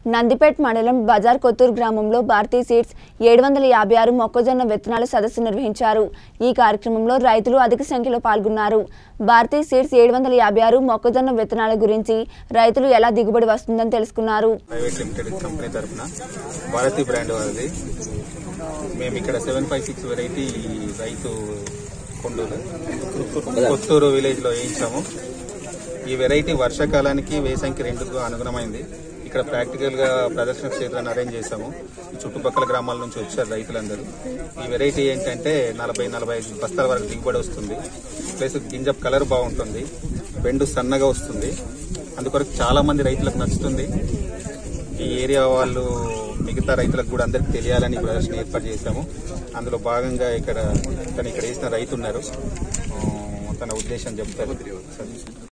నందిపేట్ మండలం బజార్ కొత్తూరు గ్రామంలో భారతీ సీడ్స్ ఏడు వందల యాభై ఆరు మొక్కజొన్న విత్తనాల సదస్సు నిర్వహించారు ఈ కార్యక్రమంలో రైతులు అధిక సంఖ్యలో పాల్గొన్నారు భారతీ సీడ్స్ ఏడు వందల యాభై ఆరు మొక్కజొన్న విత్తనాల గురించి రైతులు ఎలా దిగుబడి వస్తుందని తెలుసుకున్నారు ప్రైవేట్ లిమిటెడ్ కంపెనీ తరఫున భారతి బ్రాండ్ వారిది మేము ఇక్కడ సెవెన్ ఫైవ్ సిక్స్ వెరైటీ రైతు కొండూరు కొత్తూరు విలేజ్ లో వేయించాము ఈ వెరైటీ వర్షాకాలానికి వేసంకి రెండుకు అనుగుణమైంది ఇక్కడ ప్రాక్టికల్ గా ప్రదర్శన క్షేత్రాన్ని అరేంజ్ చేశాము ఈ చుట్టుపక్కల గ్రామాల నుంచి వచ్చారు రైతులందరూ ఈ వెరైటీ ఏంటంటే నలభై నలభై ఐదు బస్తాల వరకు దిగుబడి వస్తుంది ప్లస్ గింజ కలర్ బాగుంటుంది బెండు సన్నగా వస్తుంది అందుకొరకు చాలా మంది రైతులకు నచ్చుతుంది ఈ ఏరియా వాళ్ళు మిగతా రైతులకు కూడా అందరికి తెలియాలని ఈ ప్రదర్శన ఏర్పాటు చేశాము అందులో భాగంగా ఇక్కడ తను ఇక్కడ వేసిన రైతు ఉన్నారు ఆ, తన ఉద్దేశం చెప్తారు